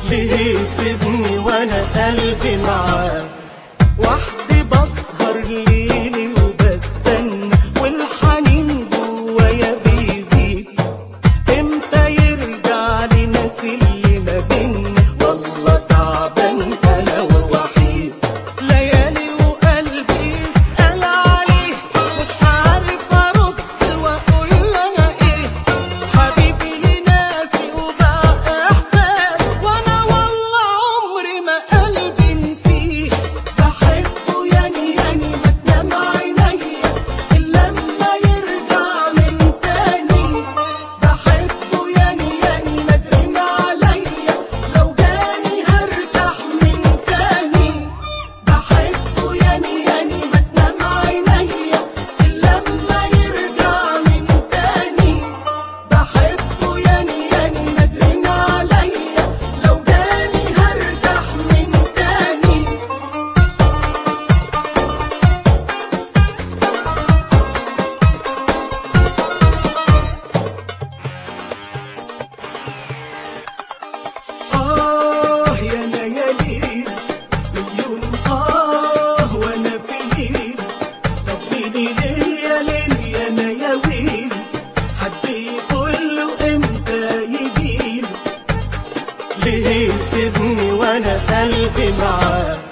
ليه يسيبني وانا قلبي معاه وحدي بسهر ليلي وبستنى والحنين جوايا بيزيد امتى يرجع لي ناس اللي ما بينا والله تعبان انا ووحيد ليالي وقلبي يسأل عليه مش عارف ارد واقول لها ايه حبيبي لناسي وبقى احساس وانا والله عمري ما قلبي نسيه بحبه يعني يعني ما تنام عينيا الا لما يرجع من تاني بحبه يعني يعني ما ترن عليا لو جاني هرتاح من تاني بحبه يعني يعني ما تنام عينيا الا لما يرجع من تاني بحبه يعني يعني ما ترن عليا لو جاني هرتاح من تاني آه يا ليالي مليون آه وأنا في ليل طبيني ليه يا ليل يا نياويل حد يقول له إمتى يجيلي ليه يسيبني وأنا قلبي معاه